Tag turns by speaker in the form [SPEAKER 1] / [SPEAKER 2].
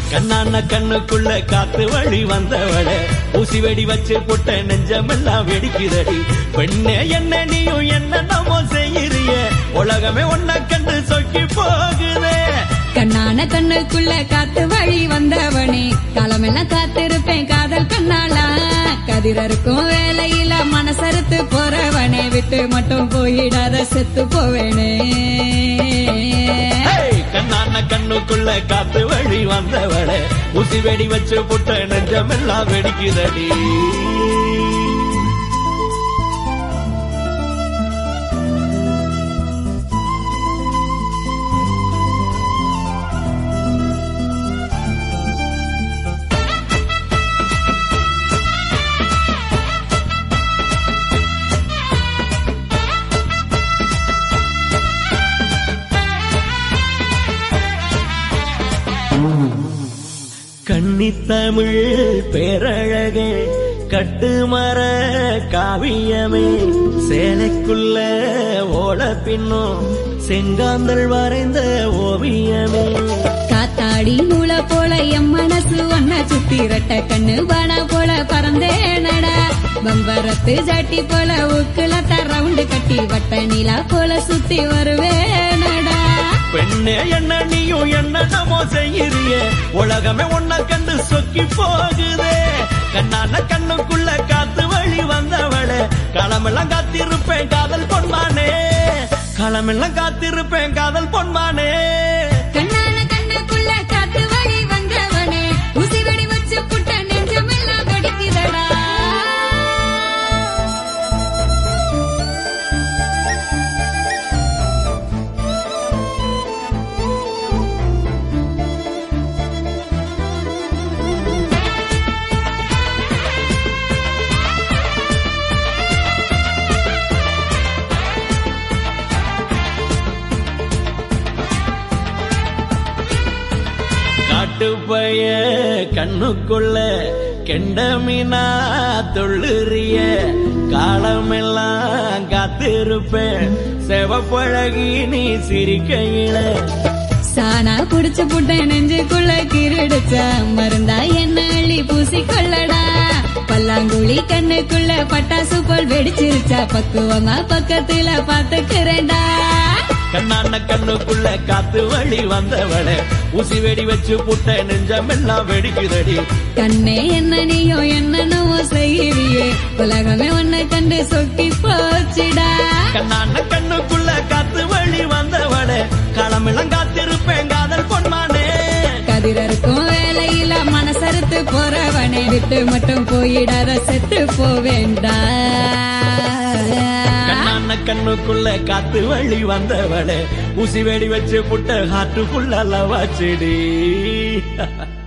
[SPEAKER 1] கண்ணான கண்ணுக்குள்ள காத்து வழி வந்தவளே ஊசி வெடி வச்சு புட்ட நெஞ்சமெல்லாம் வெடிக்குதடி பெண்ணே என்ன நீயும் என்ன நம்ம செய்யறிய உலகமே ஒன்ன கண்டு சொக்கி போகுதே
[SPEAKER 2] கண்ணான கண்ணுக்குள்ள காத்து வழி வந்தவனே காலமெல்லாம் காத்திருப்பேன் காதல் கண்ணாலா கதிரருக்கும் வேலையில மனசறுத்து போறவனே விட்டு மட்டும் போயிடாத செத்து போவேனே
[SPEAKER 1] ஹேய், கண்ணான கண்ணுக்குள்ள காத்து வழி வந்தவளே ஊசி வெடி வச்சு புட்ட நெஞ்சமெல்லாம் வெடிக்குதடி கன்னித்தமிழ் பேரழகே கட்டுமர காவியமே சேலைக்குள்ள ஓட பின்னும் செங்காந்தள் வரைந்த ஓவியமே
[SPEAKER 2] காத்தாடி நூல போல என் மனசு ஒன்ன சுத்தி ரெட்ட கண்ணு பானா போல பறந்தேனடா பம்பரத்து ஜாட்டி போல உக்குல ரவுண்டு கட்டி வட்ட நிலா போல சுத்தி வருவேனடா
[SPEAKER 1] பெண்ணே என்ன நீயும் என்ன நமோ செய்யறிய உலகமே ஒன்ன கண்டு சொக்கி போகுதே கண்ணான கண்ணுக்குள்ள காத்து வழி வந்தவளே களமெல்லாம் காத்திருப்பேன் காதல் பொன்மானே களமெல்லாம் காத்திருப்பேன் காதல் பொன்மானே
[SPEAKER 2] கண்ணான கண்ணுக்குள்ள காத்து வழி வந்தவனே ஊசி வெடி வச்சு புட்ட நெஞ்சமெல்லாம் வெடிக்குதடா
[SPEAKER 1] காட்டுப்பைய கண்ணுக்குள்ள கெண்ட மீனா தொள்ளுறிய காலமெல்லாம் காத்திருப்பேன் செவப்பழகி நீ சிரிக்கையில
[SPEAKER 2] சானா குடிச்சு புட்ட நெஞ்சுக்குள்ள கிரடிச்ச மருந்தா என்ன அள்ளி பூசி கொள்ளடா பல்லாங்குழி கண்ணுக்குள்ள பட்டாசு போல் வெடிச்சிருச்சா பக்குவமா பக்கத்துல பாத்துக்கிறேன்டா
[SPEAKER 1] கண்ணான கண்ணுக்குள்ள காத்து வழி வந்தவளே ஊசி வெடி வச்சு புட்ட நெஞ்சமெல்லாம் வெடிக்குதடி
[SPEAKER 2] கண்ணே என்ன நீயும் என்னென்னவோ செய்வியே உலகமே உன்னை கண்டு சொக்கி போச்சுடா
[SPEAKER 1] கண்ணான கண்ணுக்குள்ள காத்து வழி வந்தவளே களமெல்லாம் காத்திருப்பேன் காதல் பொன்மானே
[SPEAKER 2] கதிரருக்கும் வேலையில மனசறுத்து போறவனே விட்டு மட்டும் போயிடாத செத்து போவேண்டா
[SPEAKER 1] கண்ணான கண்ணுக்குள்ள காத்து வழி வந்தவளே ஊசி வெடி வச்சு புட்ட ஹாட்டுக்குள்ள லவாச்சிடி